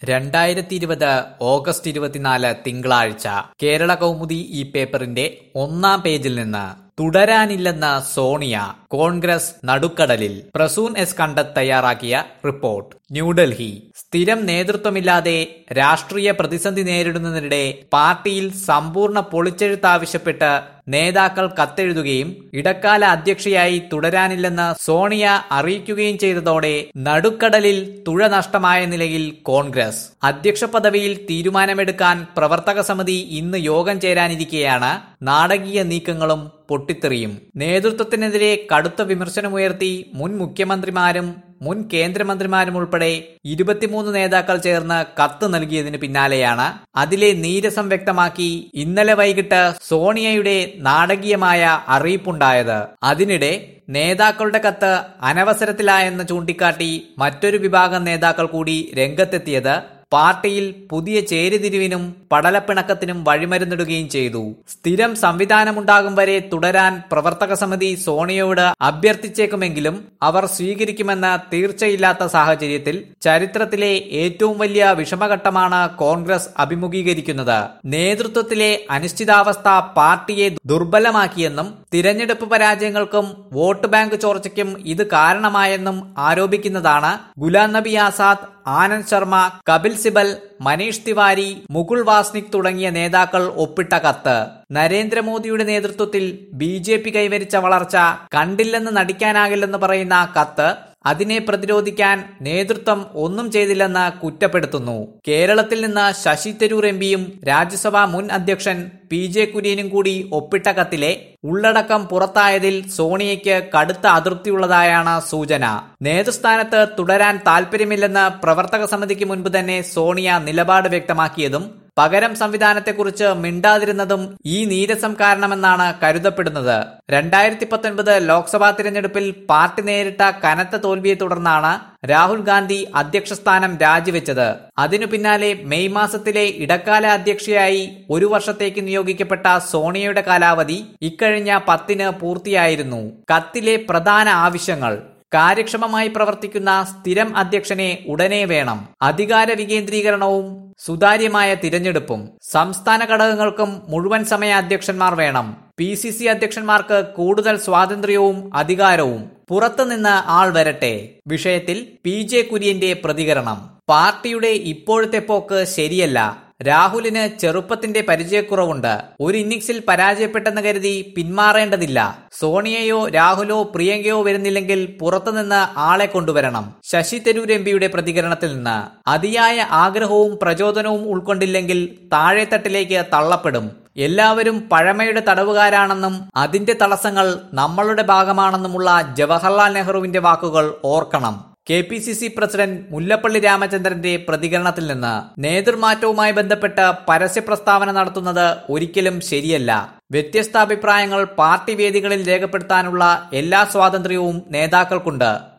രണ്ടായിരത്തി ഇരുപത് ഓഗസ്റ്റ് ഇരുപത്തിനാല് തിങ്കളാഴ്ച കേരള കൗമുദി ഈ പേപ്പറിന്റെ ഒന്നാം പേജിൽ നിന്ന് തുടരാനില്ലെന്ന് സോണിയ കോൺഗ്രസ് നടുക്കടലിൽ പ്രസൂൺ എസ് കണ്ടത് തയ്യാറാക്കിയ റിപ്പോർട്ട് ന്യൂഡൽഹി സ്ഥിരം നേതൃത്വമില്ലാതെ രാഷ്ട്രീയ പ്രതിസന്ധി നേരിടുന്നതിനിടെ പാർട്ടിയിൽ സമ്പൂർണ്ണ പൊളിച്ചെഴുത്ത് ആവശ്യപ്പെട്ട് നേതാക്കൾ കത്തെഴുതുകയും ഇടക്കാല അധ്യക്ഷയായി തുടരാനില്ലെന്ന് സോണിയ അറിയിക്കുകയും ചെയ്തതോടെ നടുക്കടലിൽ തുഴ നഷ്ടമായ നിലയിൽ കോൺഗ്രസ് അധ്യക്ഷ പദവിയിൽ തീരുമാനമെടുക്കാൻ പ്രവർത്തക സമിതി ഇന്ന് യോഗം ചേരാനിരിക്കെയാണ് നാടകീയ നീക്കങ്ങളും പൊട്ടിത്തെറിയും നേതൃത്വത്തിനെതിരെ കടുത്ത വിമർശനമുയർത്തി മുൻ മുഖ്യമന്ത്രിമാരും മുൻ കേന്ദ്രമന്ത്രിമാരും ഉൾപ്പെടെ ഇരുപത്തിമൂന്ന് നേതാക്കൾ ചേർന്ന് കത്ത് നൽകിയതിന് പിന്നാലെയാണ് അതിലെ നീരസം വ്യക്തമാക്കി ഇന്നലെ വൈകിട്ട് സോണിയയുടെ നാടകീയമായ അറിയിപ്പുണ്ടായത് അതിനിടെ നേതാക്കളുടെ കത്ത് അനവസരത്തിലായെന്ന് ചൂണ്ടിക്കാട്ടി മറ്റൊരു വിഭാഗം നേതാക്കൾ കൂടി രംഗത്തെത്തിയത് പാർട്ടിയിൽ പുതിയ ചേരിതിരിവിനും പടലപ്പിണക്കത്തിനും വഴിമരുന്നിടുകയും ചെയ്തു സ്ഥിരം സംവിധാനമുണ്ടാകും വരെ തുടരാൻ പ്രവർത്തക സമിതി സോണിയയോട് അഭ്യർത്ഥിച്ചേക്കുമെങ്കിലും അവർ സ്വീകരിക്കുമെന്ന് തീർച്ചയില്ലാത്ത സാഹചര്യത്തിൽ ചരിത്രത്തിലെ ഏറ്റവും വലിയ വിഷമഘട്ടമാണ് കോൺഗ്രസ് അഭിമുഖീകരിക്കുന്നത് നേതൃത്വത്തിലെ അനിശ്ചിതാവസ്ഥ പാർട്ടിയെ ദുർബലമാക്കിയെന്നും തിരഞ്ഞെടുപ്പ് പരാജയങ്ങൾക്കും വോട്ട് ബാങ്ക് ചോർച്ചയ്ക്കും ഇത് കാരണമായെന്നും ആരോപിക്കുന്നതാണ് ഗുലാം നബി ആസാദ് ആനന്ദ് ശർമ്മ കപിൽ സിബൽ മനീഷ് തിവാരി മുകുൾ വാസ്നിക് തുടങ്ങിയ നേതാക്കൾ ഒപ്പിട്ട കത്ത് നരേന്ദ്രമോദിയുടെ നേതൃത്വത്തിൽ ബി ജെ പി കൈവരിച്ച വളർച്ച കണ്ടില്ലെന്ന് നടിക്കാനാകില്ലെന്ന് പറയുന്ന കത്ത് അതിനെ പ്രതിരോധിക്കാൻ നേതൃത്വം ഒന്നും ചെയ്തില്ലെന്ന് കുറ്റപ്പെടുത്തുന്നു കേരളത്തിൽ നിന്ന് ശശി തരൂർ എം പിയും രാജ്യസഭാ മുൻ അധ്യക്ഷൻ പി ജെ കുര്യനും കൂടി ഒപ്പിട്ട കത്തിലെ ഉള്ളടക്കം പുറത്തായതിൽ സോണിയയ്ക്ക് കടുത്ത അതൃപ്തിയുള്ളതായാണ് സൂചന നേതൃസ്ഥാനത്ത് തുടരാൻ താൽപര്യമില്ലെന്ന് പ്രവർത്തക സമിതിക്ക് മുൻപ് തന്നെ സോണിയ നിലപാട് വ്യക്തമാക്കിയതും പകരം സംവിധാനത്തെക്കുറിച്ച് മിണ്ടാതിരുന്നതും ഈ നീരസം കാരണമെന്നാണ് കരുതപ്പെടുന്നത് രണ്ടായിരത്തി പത്തൊൻപത് ലോക്സഭാ തിരഞ്ഞെടുപ്പിൽ പാർട്ടി നേരിട്ട കനത്ത തോൽവിയെ തുടർന്നാണ് രാഹുൽ ഗാന്ധി അധ്യക്ഷസ്ഥാനം രാജിവെച്ചത് അതിനു പിന്നാലെ മെയ് മാസത്തിലെ ഇടക്കാല അധ്യക്ഷയായി ഒരു വർഷത്തേക്ക് നിയോഗിക്കപ്പെട്ട സോണിയയുടെ കാലാവധി ഇക്കഴിഞ്ഞ പത്തിന് പൂർത്തിയായിരുന്നു കത്തിലെ പ്രധാന ആവശ്യങ്ങൾ കാര്യക്ഷമമായി പ്രവർത്തിക്കുന്ന സ്ഥിരം അധ്യക്ഷനെ ഉടനെ വേണം അധികാര വികേന്ദ്രീകരണവും സുതാര്യമായ തിരഞ്ഞെടുപ്പും സംസ്ഥാന ഘടകങ്ങൾക്കും മുഴുവൻ സമയ അധ്യക്ഷന്മാർ വേണം പി സി സി അധ്യക്ഷന്മാർക്ക് കൂടുതൽ സ്വാതന്ത്ര്യവും അധികാരവും പുറത്തുനിന്ന് ആൾ വരട്ടെ വിഷയത്തിൽ പി ജെ കുര്യന്റെ പ്രതികരണം പാർട്ടിയുടെ ഇപ്പോഴത്തെ പോക്ക് ശരിയല്ല രാഹുലിന് ചെറുപ്പത്തിന്റെ പരിചയക്കുറവുണ്ട് ഒരു ഇന്നിംഗ്സിൽ പരാജയപ്പെട്ടെന്ന് കരുതി പിന്മാറേണ്ടതില്ല സോണിയയോ രാഹുലോ പ്രിയങ്കയോ വരുന്നില്ലെങ്കിൽ പുറത്തുനിന്ന് ആളെ കൊണ്ടുവരണം ശശി തരൂർ എം പിയുടെ പ്രതികരണത്തിൽ നിന്ന് അതിയായ ആഗ്രഹവും പ്രചോദനവും ഉൾക്കൊണ്ടില്ലെങ്കിൽ താഴെത്തട്ടിലേക്ക് തള്ളപ്പെടും എല്ലാവരും പഴമയുടെ തടവുകാരാണെന്നും അതിന്റെ തടസ്സങ്ങൾ നമ്മളുടെ ഭാഗമാണെന്നുമുള്ള ജവഹർലാൽ നെഹ്റുവിന്റെ വാക്കുകൾ ഓർക്കണം K P C C president Mullappally രാമചന്ദ്രന്റെ പ്രതികരണത്തിൽ നിന്ന് നേതൃമാറ്റവുമായി ബന്ധപ്പെട്ട് പരസ്യ പ്രസ്താവന നടത്തുന്നത് ഒരിക്കലും ശരിയല്ല വ്യത്യസ്ത അഭിപ്രായങ്ങൾ പാർട്ടി വേദികളിൽ രേഖപ്പെടുത്താനുള്ള എല്ലാ സ്വാതന്ത്ര്യവും നേതാക്കൾക്കുണ്ട്